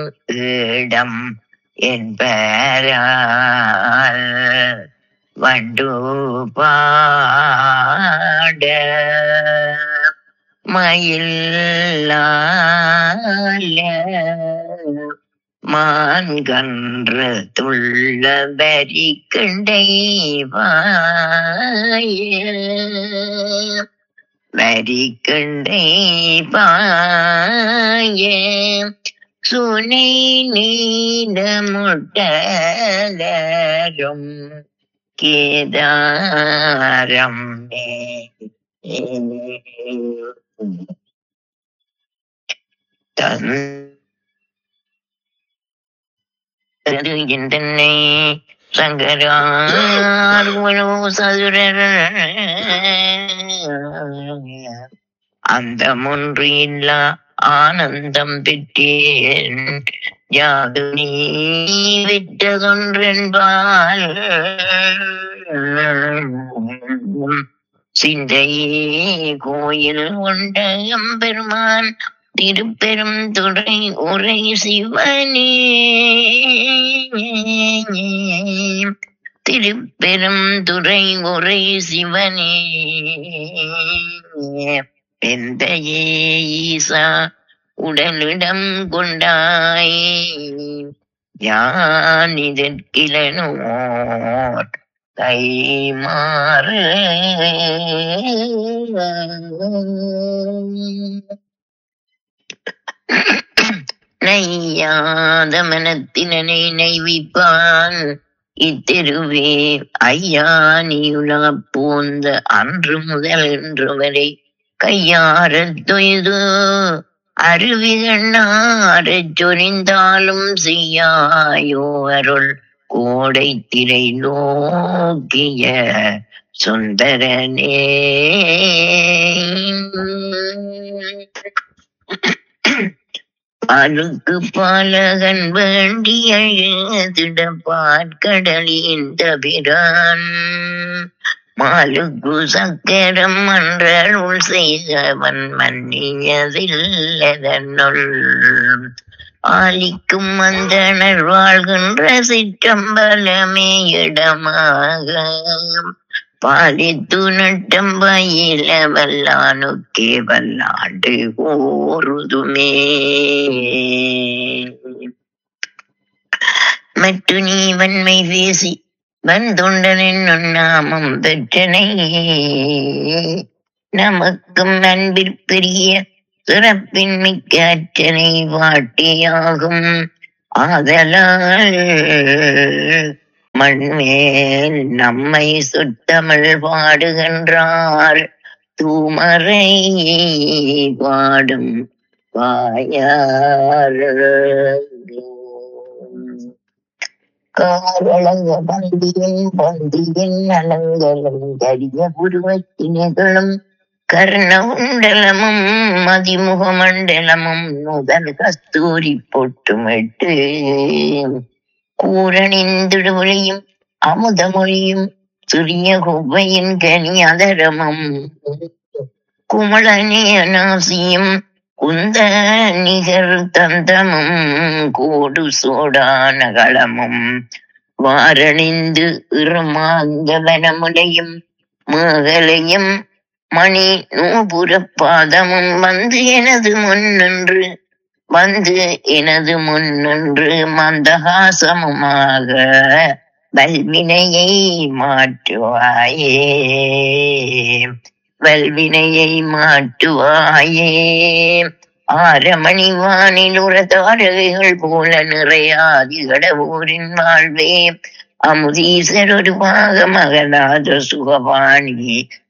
இடம் என்பரால் வண்டு பாட மயிலால மான்கன்ற துள்ள வரிக்கண்டை வாய வரிக்கண்டை பாய சுனை நீல முட்டலரும் கேதாரம் தன் தருகின்றனை சங்கரார்வனோ சதுரர் அந்த ஒன்று இல்லா ஆனந்தம் பெற்றேன் யாது நீ விட்டதொன்றென்பால் சிந்தையே கோயில் கொண்ட எம்பெருமான் திருப்பெரும் துறை உரை சிவனே திருப்பெரும் துறை உரை சிவனே எந்தையே ஈசா உடலிடம் கொண்டாய் யான் இதற்கிலனோர் கைமாறு நையாத மனத்தினனை நைவிப்பான் இத்தெருவே ஐயா நீயுலா போந்த அன்று முதல் இன்று வரை கையாரத் தொய்து அருவிகண்ணாரச் சொரிந்தாலும் செய்யாயோ அருள் கோடை திரை நோக்கிய சுந்தரனே பாலுக்கு பாலகன் வேண்டி அழுதிட பாற்கடலின் தவிரான் மாலுக்கு சக்கரம் மன்றருள் செய்தவன் மன்னியதில்லதனுள் ஆலிக்கும் அந்தனர் வாழ்கின்ற சிற்றம்பலமே இடமாக பாலித்து நட்டம் பயில வல்லானுக்கே வல்லாண்டு ஓருதுமே மற்ற நீ வன்மை பேசி வந்தொண்டனின் நாமம் பெற்றனை நமக்கும் அன்பிற்குரிய சிறப்பின் மிக்க அற்றனை வாட்டியாகும் ஆதலால் மண்மேல் நம்மை சுத்தமிழ் பாடுகின்றார் தூமறை பாடும் வாயார் காரளங்க பந்தியின் பந்தியின் அலங்களும் கரிய புருவத்தினைகளும் கர்ண உண்டலமும் மதிமுக மண்டலமும் முதல் கஸ்தூரி பொட்டுமிட்டு கூரணிந்திடுவொழியும் அமுதமொழியும் சிறிய குவ்வையின் கனி அதரமும் குமளனே நாசியும் குந்த நிகர் தந்தமும் கூடு சோடான களமும் வாரணிந்து இருமாந்த வனமுலையும் மேகலையும் மணி நூபுர பாதமும் வந்து எனது முன்னின்று வந்து எனது முன்னின்று மந்தகாசமுமாக வல்வினையை மாற்றுவாயே வல்வினையை மாற்றுவாயே ஆரமணி வானில் உரதாரகைகள் போல நிறையாதி கடவுரின் வாழ்வே அமுதீசர் ஒரு பாக மகனாத சுகவாணி